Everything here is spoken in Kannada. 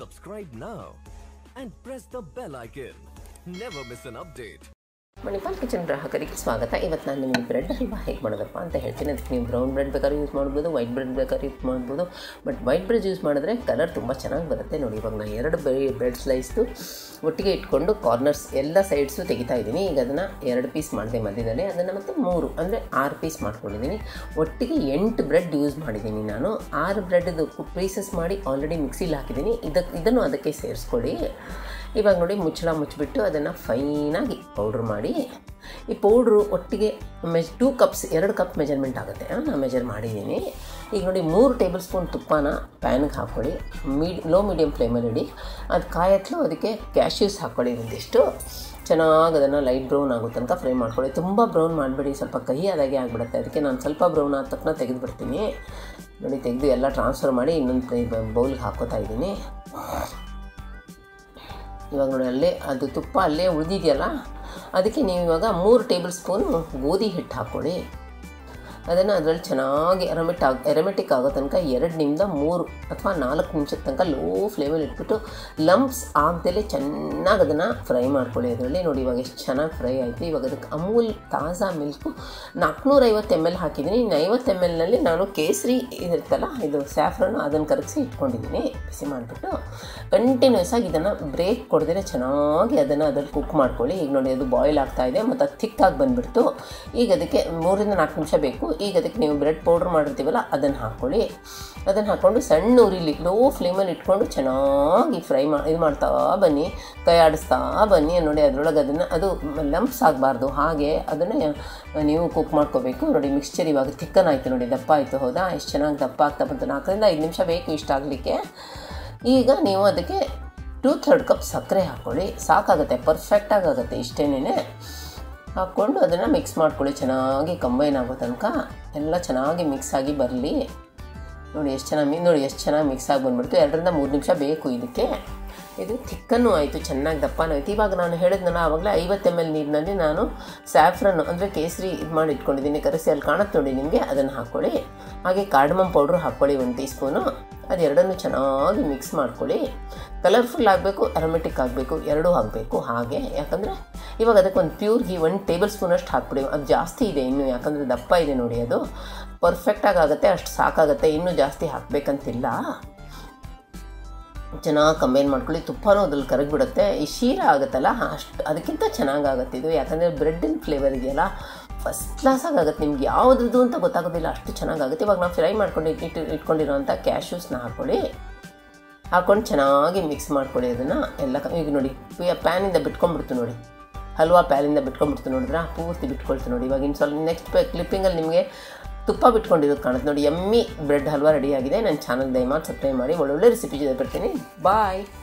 Subscribe now and press the bell icon. Never miss an update. Manipal kitchen ಗ್ರಾಹಕರಿಗೆ ಸ್ವಾಗತ ಇವತ್ತು ನಾನು ನಿಮಗೆ ಬ್ರೆಡ್ ಹಲ್ವಾ ಹೇಗೆ ಮಾಡೋದಪ್ಪ ಅಂತ ಹೇಳ್ತೀನಿ ಅದಕ್ಕೆ ನೀವು ಬ್ರೌನ್ ಬ್ರೆಡ್ ಬೇಕಾದ್ರೆ ಯೂಸ್ ಮಾಡ್ಬೋದು ವೈಟ್ ಬ್ರೆಡ್ ಬೇಕಾದ್ರೆ ಯೂಸ್ ಮಾಡ್ಬೋದು ಬಟ್ ವೈಟ್ ಬ್ರೆಡ್ ಯೂಸ್ ಮಾಡಿದ್ರೆ ಕಲರ್ ತುಂಬ ಚೆನ್ನಾಗಿ ಬರುತ್ತೆ ನೋಡಿ ಇವಾಗ ನಾನು ಎರಡು ಬ್ರೆಡ್ ಸ್ಲೈಸ್ದು ಒಟ್ಟಿಗೆ ಇಟ್ಕೊಂಡು ಕಾರ್ನರ್ಸ್ ಎಲ್ಲ ಸೈಡ್ಸು ತೆಗಿತಾ ಇದ್ದೀನಿ ಈಗ ಅದನ್ನು ಎರಡು ಪೀಸ್ ಮಾಡಿದೆ ಮಧ್ಯದಲ್ಲಿ ಅದನ್ನು ಮತ್ತೆ ಮೂರು ಅಂದರೆ ಆರು ಪೀಸ್ ಮಾಡ್ಕೊಂಡಿದ್ದೀನಿ ಒಟ್ಟಿಗೆ ಎಂಟು ಬ್ರೆಡ್ ಯೂಸ್ ಮಾಡಿದ್ದೀನಿ ನಾನು ಆರು ಬ್ರೆಡ್ದು ಪೀಸಸ್ ಮಾಡಿ ಆಲ್ರೆಡಿ ಮಿಕ್ಸಿಲಿ ಹಾಕಿದ್ದೀನಿ ಇದಕ್ಕೆ ಇದನ್ನು ಅದಕ್ಕೆ ಸೇರಿಸ್ಕೊಳ್ಳಿ ಇವಾಗ ನೋಡಿ ಮುಚ್ಚಳ ಮುಚ್ಚಿಬಿಟ್ಟು ಅದನ್ನು ಫೈನಾಗಿ ಪೌಡ್ರ್ ಮಾಡಿ ಈ ಪೌಡ್ರು ಒಟ್ಟಿಗೆ ಮೆಜ್ ಟೂ ಕಪ್ಸ್ ಎರಡು ಕಪ್ ಮೆಜರ್ಮೆಂಟ್ ಆಗುತ್ತೆ ನಾನು ಮೆಜರ್ ಮಾಡಿದ್ದೀನಿ ಈಗ ನೋಡಿ ಮೂರು ಟೇಬಲ್ ಸ್ಪೂನ್ ತುಪ್ಪನ ಪ್ಯಾನ್ಗೆ ಹಾಕ್ಕೊಳ್ಳಿ ಮೀಡ್ ಲೋ ಮೀಡಿಯಮ್ ಫ್ಲೇಮಲ್ಲಿ ಇಡಿ ಅದು ಕಾಯತ್ಲು ಅದಕ್ಕೆ ಕ್ಯಾಶ್ಯೂಸ್ ಹಾಕ್ಕೊಳ್ಳಿ ಒಂದಿಷ್ಟು ಚೆನ್ನಾಗಿ ಅದನ್ನು ಲೈಟ್ ಬ್ರೌನ್ ಆಗೋ ತನಕ ಫ್ರೈ ಮಾಡ್ಕೊಳ್ಳಿ ತುಂಬ ಬ್ರೌನ್ ಮಾಡಬೇಡಿ ಸ್ವಲ್ಪ ಕಹಿ ಆದಾಗೆ ಆಗಿಬಿಡುತ್ತೆ ಅದಕ್ಕೆ ನಾನು ಸ್ವಲ್ಪ ಬ್ರೌನ್ ಆದ ತಕ್ಷಣ ತೆಗೆದುಬಿಡ್ತೀನಿ ನೋಡಿ ತೆಗೆದು ಎಲ್ಲ ಟ್ರಾನ್ಸ್ಫರ್ ಮಾಡಿ ಇನ್ನೊಂದು ಬೌಲ್ಗೆ ಹಾಕೋತಾ ಇದ್ದೀನಿ ಇವಾಗ ನೋಡಿ ಅಲ್ಲೇ ಅದು ತುಪ್ಪ ಅಲ್ಲೇ ಉಳಿದಿದೆಯಲ್ಲ ಅದಕ್ಕೆ ನೀವು ಇವಾಗ ಮೂರು ಟೇಬಲ್ ಸ್ಪೂನು ಗೋಧಿ ಹಿಟ್ಟು ಹಾಕ್ಕೊಳ್ಳಿ ಅದನ್ನು ಅದರಲ್ಲಿ ಚೆನ್ನಾಗಿ ಎರಮೆಟ್ ಆಗ ಎರಮೆಟಿಕ್ ಆಗೋ ತನಕ ಎರಡು ನಿಮಿಷ ಮೂರು ಅಥವಾ ನಾಲ್ಕು ನಿಮಿಷದ ತನಕ ಲೋ ಫ್ಲೇಮಲ್ಲಿ ಇಟ್ಬಿಟ್ಟು ಲಂಪ್ಸ್ ಆಗದಲ್ಲೇ ಚೆನ್ನಾಗಿ ಅದನ್ನು ಫ್ರೈ ಮಾಡ್ಕೊಳ್ಳಿ ಅದರಲ್ಲಿ ನೋಡಿ ಇವಾಗ ಎಷ್ಟು ಚೆನ್ನಾಗಿ ಫ್ರೈ ಆಯಿತು ಇವಾಗ ಅದಕ್ಕೆ ಅಮೂಲ್ ತಾಜಾ ಮಿಲ್ಕು ನಾಲ್ಕುನೂರೈವತ್ತು ಎಮ್ ಎಲ್ ಹಾಕಿದ್ದೀನಿ ಇನ್ನು ಐವತ್ತು ಎಮ್ ಎಲ್ನಲ್ಲಿ ನಾನು ಕೇಸರಿ ಇರುತ್ತಲ್ಲ ಇದು ಸ್ಯಾಫ್ರನ್ ಅದನ್ನು ಕರಗಿಸಿ ಇಟ್ಕೊಂಡಿದ್ದೀನಿ ಬಿಸಿ ಮಾಡಿಬಿಟ್ಟು ಕಂಟಿನ್ಯೂಸ್ ಆಗಿ ಇದನ್ನು ಬ್ರೇಕ್ ಕೊಡದೇ ಚೆನ್ನಾಗಿ ಅದನ್ನು ಅದ್ರಲ್ಲಿ ಕುಕ್ ಮಾಡ್ಕೊಳ್ಳಿ ಈಗ ನೋಡಿ ಅದು ಬಾಯ್ಲ್ ಆಗ್ತಾ ಇದೆ ಮತ್ತು ಅದು ಥಿಕ್ಕಾಗಿ ಬಂದುಬಿಡ್ತು ಈಗ ಅದಕ್ಕೆ ಮೂರಿಂದ ನಾಲ್ಕು ನಿಮಿಷ ಬೇಕು ಈಗ ಅದಕ್ಕೆ ನೀವು ಬ್ರೆಡ್ ಪೌಡ್ರ್ ಮಾಡಿರ್ತೀವಲ್ಲ ಅದನ್ನು ಹಾಕ್ಕೊಳ್ಳಿ ಅದನ್ನು ಹಾಕ್ಕೊಂಡು ಸಣ್ಣ ಉರಿಲಿ ಲೋ ಫ್ಲೇಮಲ್ಲಿ ಇಟ್ಕೊಂಡು ಚೆನ್ನಾಗಿ ಫ್ರೈ ಮಾಡಿ ಇದು ಮಾಡ್ತಾ ಬನ್ನಿ ಕೈ ಆಡಿಸ್ತಾ ಬನ್ನಿ ನೋಡಿ ಅದರೊಳಗೆ ಅದನ್ನು ಅದು ಲಂಪ್ಸ್ ಆಗಬಾರ್ದು ಹಾಗೆ ಅದನ್ನೇ ನೀವು ಕುಕ್ ಮಾಡ್ಕೋಬೇಕು ನೋಡಿ ಮಿಕ್ಸ್ಚರ್ ಇವಾಗ ಥಿಕ್ಕನ್ ಆಯಿತು ನೋಡಿ ದಪ್ಪ ಆಯಿತು ಹೌದಾ ಎಷ್ಟು ಚೆನ್ನಾಗಿ ದಪ್ಪ ಆಗ್ತಾ ಬಂತು ನಾಲ್ಕರಿಂದ ಐದು ನಿಮಿಷ ಬೇಕು ಇಷ್ಟ ಆಗಲಿಕ್ಕೆ ಈಗ ನೀವು ಅದಕ್ಕೆ ಟೂ ಥರ್ಡ್ ಕಪ್ ಸಕ್ಕರೆ ಹಾಕ್ಕೊಳ್ಳಿ ಸಾಕಾಗುತ್ತೆ ಪರ್ಫೆಕ್ಟಾಗಿ ಆಗುತ್ತೆ ಇಷ್ಟೇನೇ ಹಾಕ್ಕೊಂಡು ಅದನ್ನು ಮಿಕ್ಸ್ ಮಾಡ್ಕೊಳ್ಳಿ ಚೆನ್ನಾಗಿ ಕಂಬೈನ್ ಆಗೋ ತನಕ ಎಲ್ಲ ಚೆನ್ನಾಗಿ ಮಿಕ್ಸ್ ಆಗಿ ಬರಲಿ ನೋಡಿ ಎಷ್ಟು ಚೆನ್ನಾಗಿ ನೋಡಿ ಎಷ್ಟು ಚೆನ್ನಾಗಿ ಮಿಕ್ಸ್ ಆಗಿ ಬಂದ್ಬಿಡ್ತು ಎರಡರಿಂದ ಮೂರು ನಿಮಿಷ ಬೇಕು ಇದಕ್ಕೆ ಇದು ಥಿಕ್ಕನ್ನು ಆಯಿತು ಚೆನ್ನಾಗಿ ದಪ್ಪನೂ ಆಯಿತು ಇವಾಗ ನಾನು ಹೇಳಿದ್ನಲ್ಲ ಆವಾಗಲೇ ಐವತ್ತು ಎಮ್ ಎಲ್ ನೀರಿನಲ್ಲಿ ನಾನು ಸ್ಯಾಫ್ರನ್ ಅಂದರೆ ಕೇಸರಿ ಇದು ಮಾಡಿ ಇಟ್ಕೊಂಡಿದ್ದೀನಿ ಕರೆಸಿ ಅಲ್ಲಿ ಕಾಣುತ್ತೆ ನೋಡಿ ನಿಮಗೆ ಅದನ್ನು ಹಾಕ್ಕೊಳ್ಳಿ ಹಾಗೆ ಕಾರ್ಡಮಮ್ ಪೌಡ್ರು ಹಾಕ್ಕೊಳ್ಳಿ ಒಂದು ಟೀ ಸ್ಪೂನು ಅದೆರಡನ್ನು ಚೆನ್ನಾಗಿ ಮಿಕ್ಸ್ ಮಾಡ್ಕೊಳ್ಳಿ ಕಲರ್ಫುಲ್ ಆಗಬೇಕು ಅರೋಮೆಟಿಕ್ ಆಗಬೇಕು ಎರಡೂ ಆಗಬೇಕು ಹಾಗೆ ಯಾಕಂದರೆ ಇವಾಗ ಅದಕ್ಕೆ ಒಂದು ಪ್ಯೂರ್ ಘೀ ಒಂದು ಟೇಬಲ್ ಸ್ಪೂನಷ್ಟು ಹಾಕ್ಬಿಡಿ ಅದು ಜಾಸ್ತಿ ಇದೆ ಇನ್ನು ಯಾಕಂದರೆ ದಪ್ಪ ಇದೆ ನೋಡಿ ಅದು ಪರ್ಫೆಕ್ಟಾಗಿ ಆಗುತ್ತೆ ಅಷ್ಟು ಸಾಕಾಗುತ್ತೆ ಇನ್ನೂ ಜಾಸ್ತಿ ಹಾಕಬೇಕಂತಿಲ್ಲ ಚೆನ್ನಾಗಿ ಕಂಬೈನ್ ಮಾಡ್ಕೊಳ್ಳಿ ತುಪ್ಪನೂ ಅದ್ರಲ್ಲಿ ಕರಗಿಬಿಡುತ್ತೆ ಈ ಶೀರ ಆಗುತ್ತಲ್ಲ ಅಷ್ಟು ಅದಕ್ಕಿಂತ ಚೆನ್ನಾಗಾಗುತ್ತೆ ಇದು ಯಾಕಂದರೆ ಬ್ರೆಡ್ಡಿನ ಫ್ಲೇವರ್ ಇದೆಯಲ್ಲ ಫಸ್ಟ್ ಕ್ಲಾಸಾಗಿ ಆಗುತ್ತೆ ನಿಮ್ಗೆ ಯಾವುದದು ಅಂತ ಗೊತ್ತಾಗೋದಿಲ್ಲ ಅಷ್ಟು ಚೆನ್ನಾಗಾಗುತ್ತೆ ಇವಾಗ ನಾವು ಫ್ರೈ ಮಾಡ್ಕೊಂಡು ಇಟ್ಟು ಇಟ್ಕೊಂಡಿರೋಂಥ ಕ್ಯಾಶ್ಯೂಸ್ನ ಹಾಕ್ಕೊಳ್ಳಿ ಹಾಕ್ಕೊಂಡು ಚೆನ್ನಾಗಿ ಮಿಕ್ಸ್ ಮಾಡ್ಕೊಳ್ಳಿ ಅದನ್ನು ಎಲ್ಲ ಈಗ ನೋಡಿ ಪ್ಯಾನಿಂದ ಬಿಟ್ಕೊಂಡ್ಬಿಡ್ತು ನೋಡಿ ಹಲ್ವಾ ಪ್ಯಾನಿಂದ ಬಿಟ್ಕೊಂಡ್ಬಿಡ್ತು ನೋಡಿದ್ರೆ ಪೂರ್ತಿ ಬಿಟ್ಕೊಳ್ತು ನೋಡಿ ಇವಾಗ ಇನ್ನು ಸ್ವಲ್ಪ ನೆಕ್ಸ್ಟ್ ಕ್ಲಿಪ್ಪಿಂಗಲ್ಲಿ ನಿಮಗೆ ತುಪ್ಪ ಬಿಟ್ಕೊಂಡಿರೋದು ಕಾಣುತ್ತೆ ನೋಡಿ ಎಮ್ಮಿ ಬ್ರೆಡ್ ಹಲ್ವಾ ರೆಡಿಯಾಗಿದೆ ನನ್ನ ಚಾನಲ್ ದಯಮಾಡಿ ಸಬ್ಸ್ಕ್ರೈಬ್ ಮಾಡಿ ಒಳ್ಳೊಳ್ಳೆ ರೆಸಿಪಿ ಜೊತೆ ಬರ್ತೀನಿ ಬಾಯ್